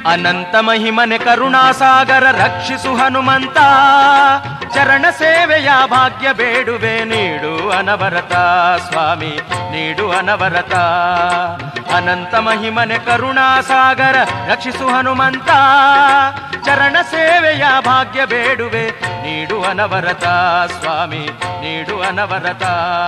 ಅನಂತ ಮಹಿಮನೆ ಕರುಣಾಸಾಗರ ರಕ್ಷಿಸು ಹನುಮಂತ ಚರಣ ಸೇವೆಯ ಭಾಗ್ಯ ಬೇಡುವೆ ನೀಡು ಅನವರತ ಸ್ವಾಮಿ ನೀಡು ಅನವರತ ಅನಂತ ಮಹಿಮನೆ ಕರುಣಾಸಾಗರ ರಕ್ಷಿಸು ಹನುಮಂತ ಚರಣ ಸೇವೆಯ ಭಾಗ್ಯ ಬೇಡುವೆ ನೀಡು ಅನವರತ ಸ್ವಾಮಿ ನೀಡು ಅನವರತ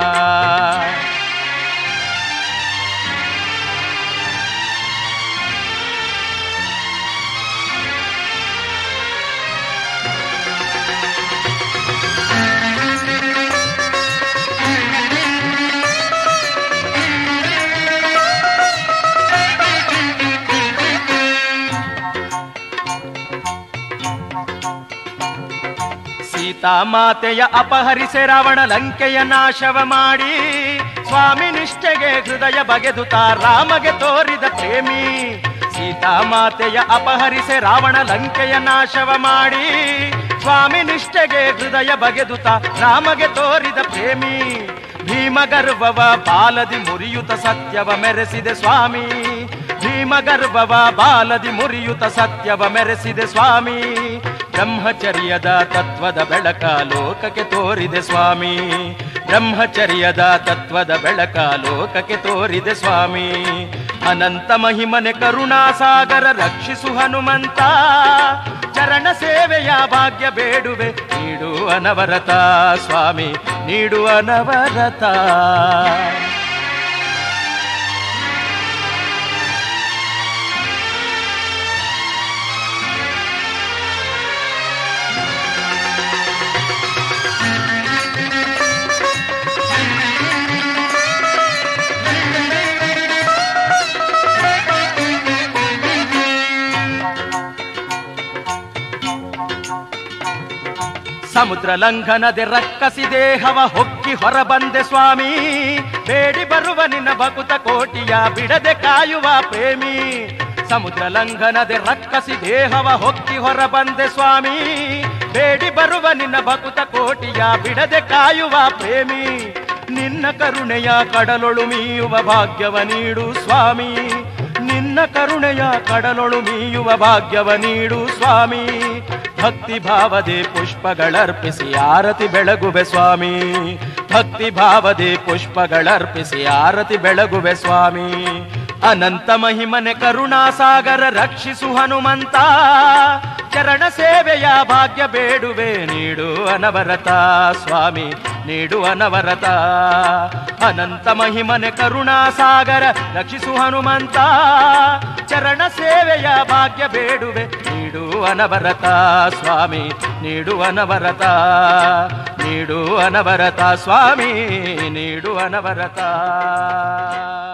ಸೀತಾಮಾತೆಯ ಅಪಹರಿಸೆ ರಾವಣ ಲಂಕೆಯ ನಾಶವ ಮಾಡಿ ಸ್ವಾಮಿ ನಿಷ್ಠೆಗೆ ಹೃದಯ ಬಗೆದುತ ರಾಮಗೆ ತೋರಿದ ಪ್ರೇಮಿ ಸೀತಾಮಾತೆಯ ಅಪಹರಿಸೆ ರಾವಣ ಲಂಕೆಯ ನಾಶವ ಮಾಡಿ ಸ್ವಾಮಿ ನಿಷ್ಠೆಗೆ ಹೃದಯ ಬಗೆದುತ ರಾಮಗೆ ತೋರಿದ ಪ್ರೇಮಿ ಭೀಮಗರ್ವವ ಬಾಲದಿ ಮುರಿಯುತ ಸತ್ಯವ ಮೆರೆಸಿದೆ ಸ್ವಾಮಿ ಭೀಮಗರ್ವವ ಬಾಲದಿ ಮುರಿಯುತ ಸತ್ಯವ ಮೆರೆಸಿದೆ ಸ್ವಾಮಿ ಬ್ರಹ್ಮಚರ್ಯದ ತತ್ವದ ಬೆಳಕ ಲೋಕಕ್ಕೆ ತೋರಿದೆ ಸ್ವಾಮಿ ಬ್ರಹ್ಮಚರ್ಯದ ತತ್ವದ ಬೆಳಕ ಲೋಕಕ್ಕೆ ತೋರಿದೆ ಸ್ವಾಮಿ ಅನಂತ ಮಹಿಮನೆ ಕರುಣಾಸಾಗರ ರಕ್ಷಿಸು ಹನುಮಂತ ಚರಣ ಸೇವೆಯ ಭಾಗ್ಯ ಬೇಡುವೆ ನೀಡು ಅನವರತ ಸ್ವಾಮಿ ನೀಡು ಅನವರತ ಸಮುದ್ರ ಲಂಘನದೆ ರಕ್ಕಸಿ ದೇಹವ ಹೊಕ್ಕಿ ಹೊರಬಂದೆ ಸ್ವಾಮಿ ಬೇಡಿ ಬರುವ ನಿನ್ನ ಭಕುತ ಕೋಟಿಯ ಬಿಡದೆ ಕಾಯುವ ಪ್ರೇಮಿ ಸಮುದ್ರ ಲಂಘನದೆ ರಕ್ಕಸಿ ದೇಹವ ಹೊಕ್ಕಿ ಹೊರಬಂದೆ ಸ್ವಾಮಿ ಬೇಡಿ ಬರುವ ನಿನ್ನ ಭಕುತ ಕೋಟಿಯ ಬಿಡದೆ ಕಾಯುವ ಪ್ರೇಮಿ ನಿನ್ನ ಕರುಣೆಯ ಕಡಲೊಳು ಮೀಯುವ ಭಾಗ್ಯವ ನೀಡು ಸ್ವಾಮಿ ನಿನ್ನ ಕರುಣೆಯ ಕಡಲೊಳು ಮೀಯುವ ಭಾಗ್ಯವ ನೀಡು ಸ್ವಾಮಿ ಭಕ್ತಿ ಭಾವದೆ ಪುಷ್ಪಗಳರ್ಪಿಸಿ ಆರತಿ ಬೆಳಗುವೆ ಸ್ವಾಮಿ ಭಕ್ತಿ ಭಾವದೆ ಪುಷ್ಪಗಳರ್ಪಿಸಿ ಆರತಿ ಬೆಳಗುವೆ ಸ್ವಾಮಿ ಅನಂತ ಮಹಿಮನೆ ಕರುಣಾಸಾಗರ ರಕ್ಷಿಸು ಹನುಮಂತ ಚರಣ ಸೇವೆಯ ಭಾಗ್ಯ ಬೇಡುವೆ ನೀಡು ಅನವರತ ಸ್ವಾಮಿ ನೀಡು ಅನವರತ ಅನಂತ ಮಹಿಮನೆ ಕರುಣಾಸಾಗರ ರಕ್ಷಿಸು ಹನುಮಂತ ಚರಣ ಸೇವೆಯ ಭಾಗ್ಯ ಬೇಡುವೆ ನೀಡು ಅನವರತ ಸ್ವಾಮಿ ನೀಡು ಅನವರತ ನೀಡು ಅನವರತ ಸ್ವಾಮಿ ನೀಡು ಅನವರತ